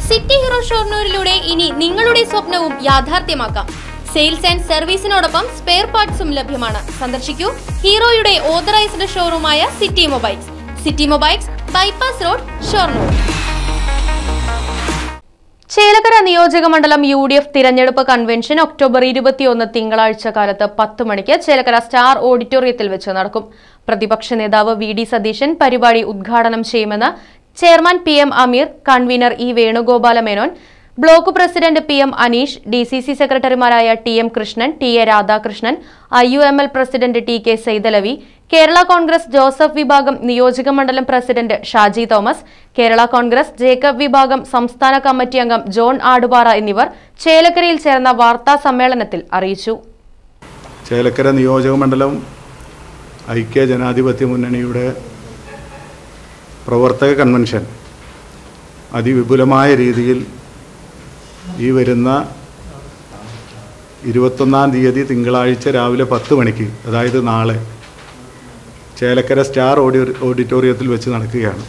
city hero ഷോർണൂരിലൂടെ ഇനി നിങ്ങളുടെ സ്വപ്നവും യാഥാർത്ഥ്യമാക്കാം സെയിൽസ് ആൻഡ് സർവീസിനോടൊപ്പം സ്പെയർ പാർട്സും ലഭ്യമാണ് സന്ദർശിക്കൂ ഹീറോയുടെ ഓതറൈസ്ഡ് ഷോറൂമായ city mobiles city mobiles bypass road Shoranur Chelakkara നിയോജക മണ്ഡലം യു ഡി എഫ് തിരഞ്ഞെടുപ്പ് കൺവെൻഷൻ ഒക്ടോബർ ഇരുപത്തിയൊന്ന് തിങ്കളാഴ്ച കാലത്ത് പത്ത് മണിക്ക് ചേലക്കര സ്റ്റാർ ഓഡിറ്റോറിയത്തിൽ വെച്ച് നടക്കും പ്രതിപക്ഷ നേതാവ് വി ഡി സതീശൻ പരിപാടി ഉദ്ഘാടനം ചെയ്യുമെന്ന് chairman P M Ameer convener E Venugopala Menon block president P M Aneesh D C C സെക്രട്ടറിമാരായ T M Krishnan T A Radhakrishnan I U M L president T K Saidalavi Kerala Congress Joseph വിഭാഗം നിയോജക മണ്ഡലം president Shaji Thomas Kerala Congress Jacob വിഭാഗം സംസ്ഥാന കമ്മിറ്റി അംഗം ജോൺ ആടുപാറ എന്നിവർ ചേലക്കരയിൽ ചേർന്ന വാർത്താ സമ്മേളനത്തിൽ അറിയിച്ചു ചേലക്കര നിയോജക മണ്ഡലം ഐക്യ ജനാധിപത്യ മുന്നണിയുടെ പ്രവർത്തക കൺവെൻഷൻ അതിവിപുലമായ രീതിയിൽ ഈ വരുന്ന ഇരുപത്തൊന്നാം തീയതി തിങ്കളാഴ്ച രാവിലെ പത്ത് മണിക്ക് അതായത് നാളെ ചേലക്കര സ്റ്റാർ ഓഡി ഓഡിറ്റോറിയത്തിൽ വെച്ച് നടക്കുകയാണ്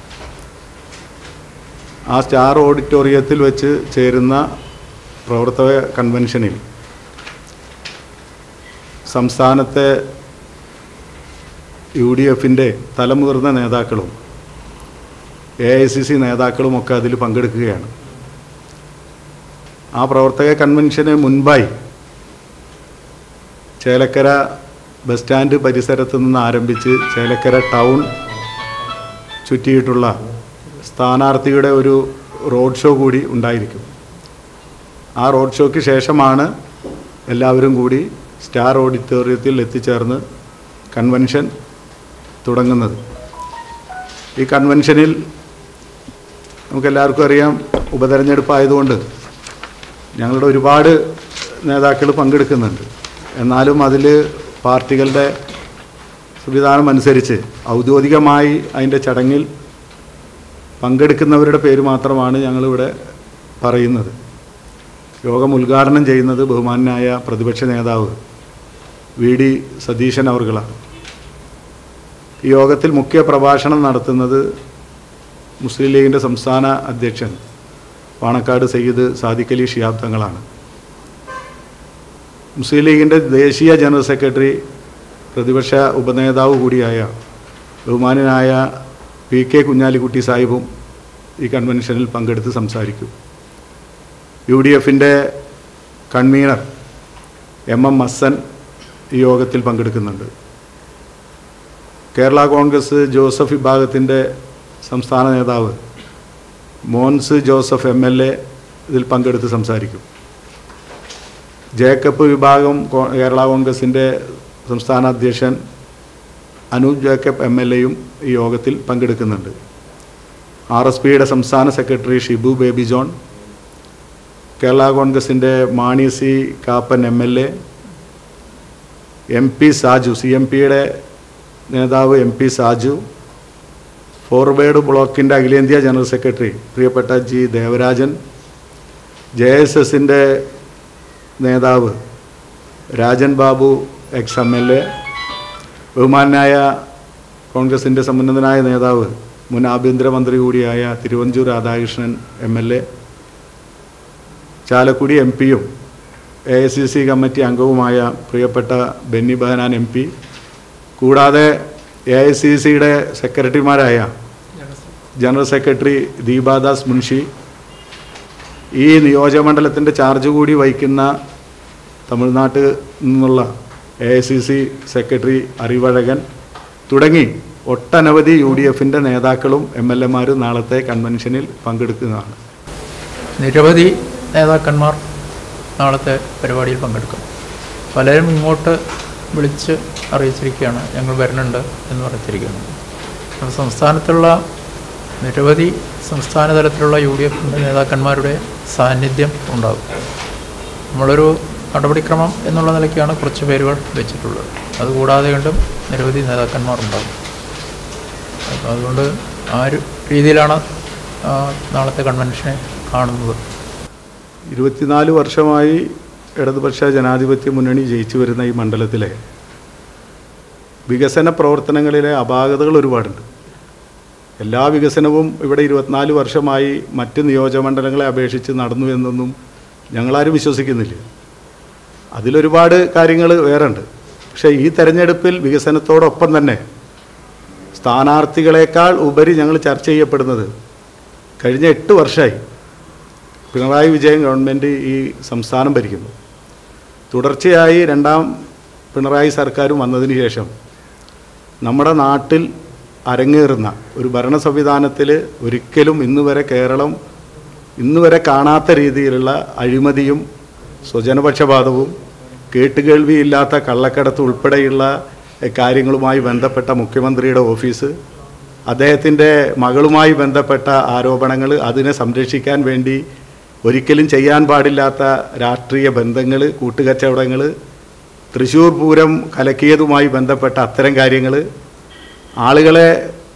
ആ സ്റ്റാർ ഓഡിറ്റോറിയത്തിൽ വെച്ച് ചേരുന്ന പ്രവർത്തക കൺവെൻഷനിൽ സംസ്ഥാനത്തെ യു ഡി എഫിൻ്റെ തലമുതിർന്ന നേതാക്കളും എ ഐ സി സി നേതാക്കളുമൊക്കെ അതിൽ പങ്കെടുക്കുകയാണ് ആ പ്രവർത്തക കൺവെൻഷന് മുൻപായി ചേലക്കര ബസ് സ്റ്റാൻഡ് പരിസരത്ത് നിന്ന് ആരംഭിച്ച് ചേലക്കര ടൗൺ ചുറ്റിയിട്ടുള്ള സ്ഥാനാർത്ഥിയുടെ ഒരു റോഡ് ഷോ കൂടി ഉണ്ടായിരിക്കും ആ റോഡ് ഷോയ്ക്ക് ശേഷമാണ് എല്ലാവരും കൂടി സ്റ്റാർ ഓഡിറ്റോറിയത്തിൽ എത്തിച്ചേർന്ന് കൺവെൻഷൻ തുടങ്ങുന്നത് ഈ കൺവെൻഷനിൽ നമുക്കെല്ലാവർക്കും അറിയാം ഉപതെരഞ്ഞെടുപ്പ് ആയതുകൊണ്ട് ഞങ്ങളുടെ ഒരുപാട് നേതാക്കൾ പങ്കെടുക്കുന്നുണ്ട് എന്നാലും അതിൽ പാർട്ടികളുടെ സംവിധാനം അനുസരിച്ച് ഔദ്യോഗികമായി അതിൻ്റെ ചടങ്ങിൽ പങ്കെടുക്കുന്നവരുടെ പേര് മാത്രമാണ് ഞങ്ങളിവിടെ പറയുന്നത് യോഗം ഉദ്ഘാടനം ചെയ്യുന്നത് ബഹുമാനായ പ്രതിപക്ഷ നേതാവ് വി ഡി സതീശൻ അവർകളാണ് ഈ യോഗത്തിൽ മുഖ്യ പ്രഭാഷണം നടത്തുന്നത് മുസ്ലിം ലീഗിൻ്റെ സംസ്ഥാന അധ്യക്ഷൻ പാണക്കാട് സയ്യിദ് സാദിഖ് അലി ഷിയാബ് തങ്ങളാണ് മുസ്ലിം ലീഗിൻ്റെ ദേശീയ ജനറൽ സെക്രട്ടറി പ്രതിപക്ഷ ഉപനേതാവ് കൂടിയായ ബഹുമാനനായ പി കെ കുഞ്ഞാലിക്കുട്ടി സാഹിബും ഈ കൺവെൻഷനിൽ പങ്കെടുത്ത് സംസാരിക്കും യു ഡി എഫിൻ്റെ കൺവീനർ എം എം ഹസൻ ഈ യോഗത്തിൽ പങ്കെടുക്കുന്നുണ്ട് കേരള കോൺഗ്രസ് ജോസഫ് വിഭാഗത്തിൻ്റെ സംസ്ഥാന നേതാവ് Mons Joseph M L A ഇതിൽ പങ്കെടുത്ത് സംസാരിക്കും ജേക്കബ് വിഭാഗം കോ- കേരള കോൺഗ്രസിൻ്റെ സംസ്ഥാന അധ്യക്ഷൻ അനൂപ് ജേക്കബ് എം എൽ എയും ഈ യോഗത്തിൽ പങ്കെടുക്കുന്നുണ്ട് ആർ എസ് പിയുടെ സംസ്ഥാന secretary Shibu Baby John Kerala കോൺഗ്രസിൻ്റെ Mani C Kappan M L A M P Saju C M പിയുടെ നേതാവ് എം പി സാജു ഫോർവേഡ് ബ്ലോക്കിൻ്റെ അഖിലേന്ത്യാ ജനറൽ സെക്രട്ടറി പ്രിയപ്പെട്ട ജി ദേവരാജൻ ജെ എസ് എസിൻ്റെ നേതാവ് Rajan Babu ex M L A ബഹുമാനായ കോൺഗ്രസിൻ്റെ സമുന്നതനായ നേതാവ് മുൻ ആഭ്യന്തരമന്ത്രി കൂടിയായ Thiruvanchoor Radhakrishnan M L A Chalakudy M പിയും A I C C committee അംഗവുമായ പ്രിയപ്പെട്ട ബെന്നി ബഹനാൻ എം പി കൂടാതെ എ ഐ സി സിയുടെ സെക്രട്ടറിമാരായ ജനറൽ സെക്രട്ടറി ദീപാദാസ് മുൻഷി ഈ നിയോജകമണ്ഡലത്തിൻ്റെ ചാർജ് കൂടി വഹിക്കുന്ന തമിഴ്നാട്ടിൽ നിന്നുള്ള A I C C secretary Arivazhagan തുടങ്ങി ഒട്ടനവധി യു ഡി എഫിൻ്റെ നേതാക്കളും എം എൽ എമാരും നാളത്തെ കൺവെൻഷനിൽ പങ്കെടുക്കുന്നതാണ് നിരവധി നേതാക്കന്മാർ നാളത്തെ പരിപാടിയിൽ പങ്കെടുക്കും പലരും ഇങ്ങോട്ട് വിളിച്ച് അറിയിച്ചിരിക്കുകയാണ് ഞങ്ങൾ വരുന്നുണ്ട് എന്ന് പറഞ്ഞിരിക്കുകയാണ് അപ്പോൾ സംസ്ഥാനത്തുള്ള നിരവധി സംസ്ഥാന തലത്തിലുള്ള യു ഡി എഫിൻ്റെ നേതാക്കന്മാരുടെ സാന്നിധ്യം ഉണ്ടാകും നമ്മളൊരു നടപടിക്രമം എന്നുള്ള നിലയ്ക്കാണ് കുറച്ച് പേരുകൾ വെച്ചിട്ടുള്ളത് അതുകൂടാതെ കണ്ടും നിരവധി നേതാക്കന്മാരുണ്ടാകും അപ്പോൾ അതുകൊണ്ട് ആ ഒരു രീതിയിലാണ് ആ, നാളത്തെ കൺവെൻഷനെ കാണുന്നത് ഇരുപത്തിനാല് വർഷമായി ഇടതുപക്ഷ ജനാധിപത്യ മുന്നണി ജയിച്ചു വരുന്ന ഈ മണ്ഡലത്തിലെ വികസന പ്രവർത്തനങ്ങളിലെ അപാകതകൾ ഒരുപാടുണ്ട് എല്ലാ വികസനവും ഇവിടെ ഇരുപത്തിനാല് വർഷമായി മറ്റ് നിയോജകമണ്ഡലങ്ങളെ അപേക്ഷിച്ച് നടന്നു എന്നൊന്നും ഞങ്ങളാരും വിശ്വസിക്കുന്നില്ല അതിലൊരുപാട് കാര്യങ്ങൾ വേറെ ഉണ്ട് പക്ഷേ ഈ തെരഞ്ഞെടുപ്പിൽ വികസനത്തോടൊപ്പം തന്നെ സ്ഥാനാർത്ഥികളെക്കാൾ ഉപരി ഞങ്ങൾ ചർച്ച ചെയ്യപ്പെടുന്നത് കഴിഞ്ഞ എട്ട് വർഷമായി പിണറായി വിജയൻ ഗവൺമെൻറ് ഈ സംസ്ഥാനം ഭരിക്കുന്നു തുടർച്ചയായി രണ്ടാം പിണറായി സർക്കാരും വന്നതിന് ശേഷം നമ്മുടെ നാട്ടിൽ അരങ്ങേറുന്ന ഒരു ഭരണ സംവിധാനത്തിൽ ഒരിക്കലും ഇന്ന് വരെ കേരളം ഇന്ന് വരെ കാണാത്ത രീതിയിലുള്ള അഴിമതിയും സ്വജനപക്ഷപാതവും കേട്ടുകേൾവിയില്ലാത്ത കള്ളക്കടത്ത് ഉൾപ്പെടെയുള്ള എഹ്, കാര്യങ്ങളുമായി ബന്ധപ്പെട്ട മുഖ്യമന്ത്രിയുടെ ഓഫീസ് അദ്ദേഹത്തിൻ്റെ മകളുമായി ബന്ധപ്പെട്ട ആരോപണങ്ങൾ അതിനെ സംരക്ഷിക്കാൻ വേണ്ടി ഒരിക്കലും ചെയ്യാൻ പാടില്ലാത്ത രാഷ്ട്രീയ ബന്ധങ്ങൾ കൂട്ടുകച്ചവടങ്ങൾ തൃശ്ശൂർ പൂരം കലക്കിയതുമായി ബന്ധപ്പെട്ട അത്തരം കാര്യങ്ങൾ ആളുകളെ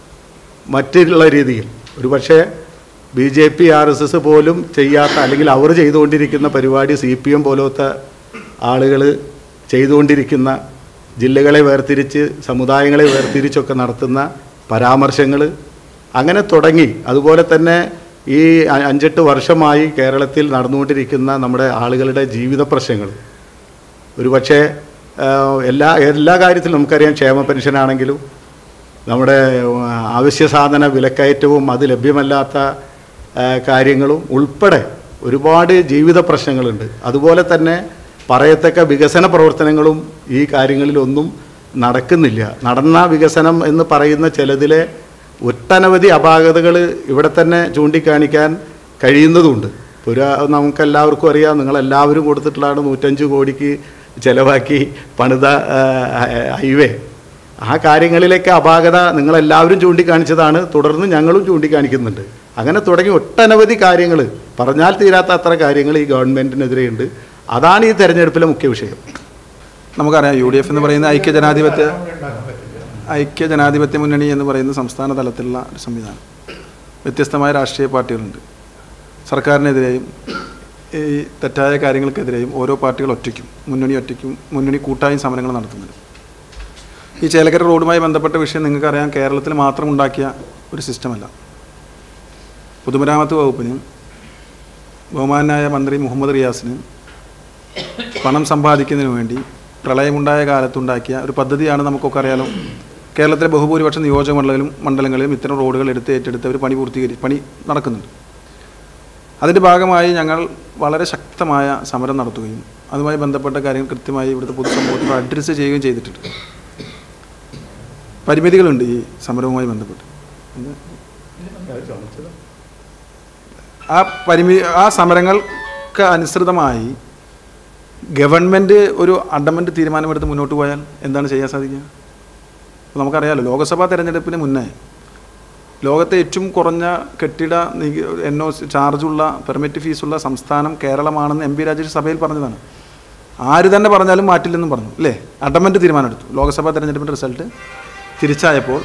മറ്റുള്ള രീതിയിൽ ഒരുപക്ഷെ B J P R S S പോലും ചെയ്യാത്ത അല്ലെങ്കിൽ അവർ ചെയ്തുകൊണ്ടിരിക്കുന്ന പരിപാടി സി പി എം പോലത്തെ ആളുകൾ ചെയ്തുകൊണ്ടിരിക്കുന്ന ജില്ലകളെ വേർതിരിച്ച് സമുദായങ്ങളെ വേർതിരിച്ചൊക്കെ നടത്തുന്ന പരാമർശങ്ങൾ അങ്ങനെ തുടങ്ങി അതുപോലെ തന്നെ ഈ അ- അഞ്ചെട്ട് വർഷമായി കേരളത്തിൽ നടന്നുകൊണ്ടിരിക്കുന്ന നമ്മുടെ ആളുകളുടെ ജീവിത പ്രശ്നങ്ങൾ ഒരുപക്ഷെ ആ, എല്ലാ എല്ലാ കാര്യത്തിലും നമുക്കറിയാം ക്ഷേമ പെൻഷനാണെങ്കിലും നമ്മുടെ ആ, അവശ്യ സാധന വിലക്കയറ്റവും അത് ലഭ്യമല്ലാത്ത ആ, കാര്യങ്ങളും ഉൾപ്പെടെ ഒരുപാട് ജീവിത പ്രശ്നങ്ങളുണ്ട് അതുപോലെ തന്നെ പറയത്തക്ക വികസന പ്രവർത്തനങ്ങളും ഈ കാര്യങ്ങളിലൊന്നും നടക്കുന്നില്ല നടന്ന വികസനം എന്ന് പറയുന്ന ചിലതിലെ ഒട്ടനവധി അപാകതകൾ ഇവിടെ തന്നെ ചൂണ്ടിക്കാണിക്കാൻ കഴിയുന്നതുണ്ട് ഒരു നമുക്കെല്ലാവർക്കും അറിയാം നിങ്ങളെല്ലാവരും കൊടുത്തിട്ടുള്ളതാണ് നൂറ്റഞ്ച് കോടിക്ക് ചിലവാക്കി പണിത ആ, ഹൈവേ ആ കാര്യങ്ങളിലേക്ക് അപാകത നിങ്ങളെല്ലാവരും ചൂണ്ടിക്കാണിച്ചതാണ് തുടർന്ന് ഞങ്ങളും ചൂണ്ടിക്കാണിക്കുന്നുണ്ട് അങ്ങനെ തുടങ്ങി ഒട്ടനവധി കാര്യങ്ങൾ പറഞ്ഞാൽ തീരാത്ത അത്ര കാര്യങ്ങൾ ഈ ഗവൺമെൻറ്റിനെതിരെയുണ്ട് അതാണ് ഈ തെരഞ്ഞെടുപ്പിലെ മുഖ്യ വിഷയം നമുക്കറിയാം യു ഡി എഫ് എന്ന് പറയുന്ന ഐക്യ ജനാധിപത്യ ഐക്യ ജനാധിപത്യ മുന്നണി എന്ന് പറയുന്ന സംസ്ഥാന തലത്തിലുള്ള ഒരു സംവിധാനം വ്യത്യസ്തമായ രാഷ്ട്രീയ പാർട്ടികളുണ്ട് സർക്കാരിനെതിരെയും ഈ തെറ്റായ കാര്യങ്ങൾക്കെതിരെയും ഓരോ പാർട്ടികൾ ഒറ്റയ്ക്കും മുന്നണി ഒറ്റയ്ക്കും മുന്നണി കൂട്ടായും സമരങ്ങൾ നടത്തുന്നുണ്ട് ഈ ചേലക്കര റോഡുമായി ബന്ധപ്പെട്ട വിഷയം നിങ്ങൾക്കറിയാം കേരളത്തിൽ മാത്രം ഉണ്ടാക്കിയ ഒരു സിസ്റ്റമല്ല പൊതുമരാമത്ത് വകുപ്പിന് ബഹുമാനായ മന്ത്രി മുഹമ്മദ് റിയാസിന് പണം സമ്പാദിക്കുന്നതിന് വേണ്ടി പ്രളയമുണ്ടായ കാലത്തുണ്ടാക്കിയ ഒരു പദ്ധതിയാണ് നമുക്കൊക്കെ അറിയാലോ കേരളത്തിലെ ബഹുഭൂരിപക്ഷം നിയോജക മണ്ഡലങ്ങളിലും മണ്ഡലങ്ങളിലും ഇത്തരം റോഡുകൾ എടുത്ത് ഏറ്റെടുത്ത് അവർ പണി പൂർത്തീകരി പണി നടക്കുന്നുണ്ട് അതിൻ്റെ ഭാഗമായി ഞങ്ങൾ വളരെ ശക്തമായ സമരം നടത്തുകയും അതുമായി ബന്ധപ്പെട്ട കാര്യങ്ങൾ കൃത്യമായി ഇവിടുത്തെ പൊതുസമൂഹത്തിൽ അഡ്രസ്സ് ചെയ്യുകയും ചെയ്തിട്ടുണ്ട് പരിമിതികളുണ്ട് ഈ സമരവുമായി ബന്ധപ്പെട്ട് ആ പരിമി ആ സമരങ്ങൾക്ക് അനുസൃതമായി ഗവൺമെൻറ് ഒരു അഡമൻ്റ് തീരുമാനമെടുത്ത് മുന്നോട്ട് പോയാൽ എന്താണ് ചെയ്യാൻ സാധിക്കുക അപ്പോൾ നമുക്കറിയാലോ ലോക്സഭാ തെരഞ്ഞെടുപ്പിന് മുന്നേ ലോകത്തെ ഏറ്റവും കുറഞ്ഞ കെട്ടിട എൻ ഒ ചാർജുള്ള പെർമിറ്റ് ഫീസുള്ള സംസ്ഥാനം കേരളമാണെന്ന് എം പി രാജേഷ് സഭയിൽ പറഞ്ഞതാണ് ആര് തന്നെ പറഞ്ഞാലും മാറ്റില്ലെന്നും പറഞ്ഞു അല്ലേ അഡമൻ്റ് തീരുമാനമെടുത്തു ലോക്സഭാ തെരഞ്ഞെടുപ്പിൻ്റെ റിസൾട്ട് തിരിച്ചായപ്പോൾ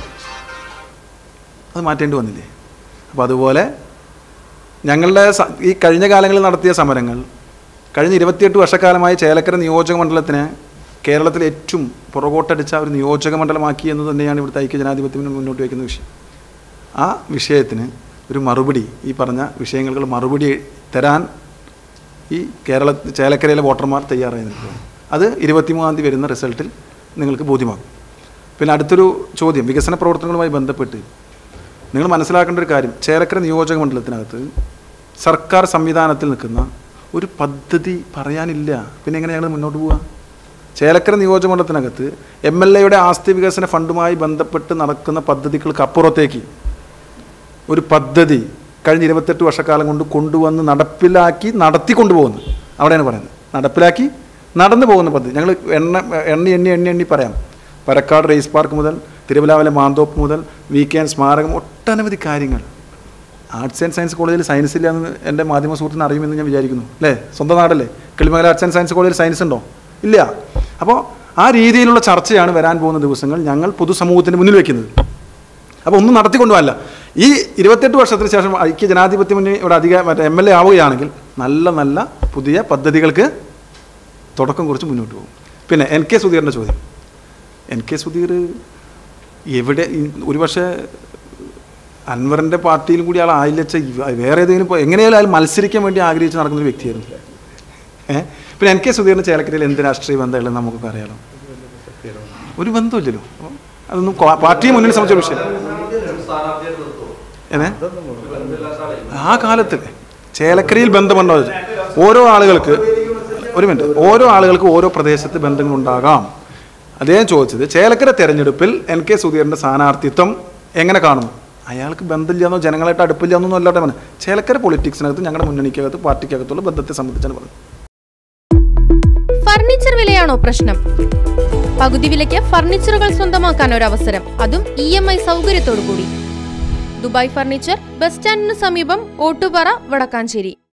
അത് മാറ്റേണ്ടി വന്നില്ലേ അപ്പോൾ അതുപോലെ ഞങ്ങളുടെ സ- ഈ കഴിഞ്ഞ കാലങ്ങളിൽ നടത്തിയ സമരങ്ങൾ കഴിഞ്ഞ ഇരുപത്തിയെട്ട് വർഷക്കാലമായി ചേലക്കര നിയോജക മണ്ഡലത്തിനെ കേരളത്തിലെ ഏറ്റവും പുറകോട്ടടിച്ച ഒരു നിയോജക മണ്ഡലമാക്കി എന്ന് തന്നെയാണ് ഇവിടുത്തെ ഐക്യ ജനാധിപത്യത്തിന് മുന്നോട്ട് വയ്ക്കുന്ന വിഷയം ആ വിഷയത്തിന് ഒരു മറുപടി ഈ പറഞ്ഞ വിഷയങ്ങൾക്ക് മറുപടി തരാൻ ഈ കേരള ചേലക്കരയിലെ വോട്ടർമാർ തയ്യാറായി നിൽക്കുകയാണ് അത് ഇരുപത്തിമൂന്നാം തീയതി വരുന്ന റിസൾട്ടിൽ നിങ്ങൾക്ക് ബോധ്യമാകും പിന്നെ അടുത്തൊരു ചോദ്യം വികസന പ്രവർത്തനങ്ങളുമായി ബന്ധപ്പെട്ട് നിങ്ങൾ മനസ്സിലാക്കേണ്ട ഒരു കാര്യം ചേലക്കര നിയോജക മണ്ഡലത്തിനകത്ത് സർക്കാർ സംവിധാനത്തിൽ നിൽക്കുന്ന ഒരു പദ്ധതി പറയാനില്ല പിന്നെ എങ്ങനെ ഞങ്ങൾ മുന്നോട്ട് പോവുക ചേലക്കര നിയോജക മണ്ഡലത്തിനകത്ത് എം എൽ എയുടെ ആസ്തി വികസന ഫണ്ടുമായി ബന്ധപ്പെട്ട് നടക്കുന്ന പദ്ധതികൾക്ക് അപ്പുറത്തേക്ക് ഒരു പദ്ധതി കഴിഞ്ഞ ഇരുപത്തെട്ട് വർഷക്കാലം കൊണ്ട് കൊണ്ടുവന്ന് നടപ്പിലാക്കി നടത്തി കൊണ്ടുപോകുന്നു അവിടെയാണ് പറയുന്നത് നടപ്പിലാക്കി നടന്നു പോകുന്ന പദ്ധതി ഞങ്ങൾ എണ്ണ എണ്ണി എണ്ണി എണ്ണി എണ്ണി പറയാം പരക്കാട് റേസ് പാർക്ക് മുതൽ തിരുവല്ലാവിലെ മാന്തോപ്പ് മുതൽ വീക്കെൻഡ് സ്മാരകം ഒട്ടനവധി കാര്യങ്ങൾ ആർട്സ് ആൻഡ് സയൻസ് കോളേജിൽ സയൻസ് ഇല്ല എന്ന് എൻ്റെ മാധ്യമ സുഹൃത്തിന് അറിയുമെന്ന് ഞാൻ വിചാരിക്കുന്നു അല്ലേ സ്വന്തം നാടല്ലേ കിളിമംഗല ആർട്സ് ആൻഡ് സയൻസ് കോളേജിൽ സയൻസ് ഉണ്ടോ ഇല്ല അപ്പോൾ ആ രീതിയിലുള്ള ചർച്ചയാണ് വരാൻ പോകുന്ന ദിവസങ്ങൾ ഞങ്ങൾ പൊതുസമൂഹത്തിന് മുന്നിൽ വയ്ക്കുന്നത് അപ്പോൾ ഒന്നും നടത്തിക്കൊണ്ടുപോകല്ല ഈ ഇരുപത്തെട്ട് വർഷത്തിന് ശേഷം ഐക്യ ജനാധിപത്യ മുന്നണി ഇവിടെ അധിക മറ്റേ എം എൽ എ ആവുകയാണെങ്കിൽ നല്ല നല്ല പുതിയ പദ്ധതികൾക്ക് തുടക്കം കുറിച്ച് മുന്നോട്ട് പോകും പിന്നെ എൻ കെ സുധീറിൻ്റെ ചോദ്യം എൻ കെ സുധീർ എവിടെ ഈ- ഒരുപക്ഷെ അൻവറിൻ്റെ പാർട്ടിയിലും കൂടി ആൾ ആയില്ല വെച്ചാൽ വേറെ ഏതെങ്കിലും ഇപ്പോൾ എങ്ങനെയായാലും അയാൾ മത്സരിക്കാൻ വേണ്ടി ആഗ്രഹിച്ച് നടക്കുന്ന ഒരു വ്യക്തിയായിരുന്നു ഏഹ് പിന്നെ എൻ കെ സുധീറിന് ചേലക്കരയിൽ എന്ത് രാഷ്ട്രീയ ബന്ധമുള്ളത് നമുക്കൊക്കെ അറിയാലോ ഒരു ബന്ധമില്ലല്ലോ അപ്പം അതൊന്നും കോ- പാർട്ടിയെ മുന്നിൽ സംബന്ധിച്ച വിഷയം ഏതേ ആ കാലത്ത് ചേലക്കരയിൽ ബന്ധമുണ്ടോ എന്ന് ചോദിച്ചാൽ ഓരോ ആളുകൾക്ക് ഒരു മിനിറ്റ് ഓരോ ആളുകൾക്ക് ഓരോ പ്രദേശത്ത് ബന്ധങ്ങളുണ്ടാകാം അദ്ദേഹം ചോദിച്ചത് ചേലക്കര തെരഞ്ഞെടുപ്പിൽ എൻ കെ സുധീറിൻ്റെ സ്ഥാനാർത്ഥിത്വം എങ്ങനെ കാണുന്നു അയാൾക്ക് ബന്ധമില്ലാന്നോ ജനങ്ങളായിട്ട് അടുപ്പില്ലാന്നൊന്നും അല്ലാതെ പറഞ്ഞു ചേലക്കര പൊളിറ്റിക്സിനകത്ത് ഞങ്ങളുടെ മുന്നണിക്കകത്ത് പാർട്ടിക്കകത്തുള്ള ബന്ധത്തെ സംബന്ധിച്ചാണ് പറഞ്ഞത് ഫർണിച്ചർ വിലയാണോ പ്രശ്നം പകുതി വിലയ്ക്ക് ഫർണിച്ചറുകൾ സ്വന്തമാക്കാൻ ഒരു അവസരം അതും ഇ എം ഐ സൗകര്യത്തോടു കൂടി ദുബായ് ഫർണിച്ചർ ബസ് സ്റ്റാൻഡിന് സമീപം ഓട്ടുപാറ വടക്കാഞ്ചേരി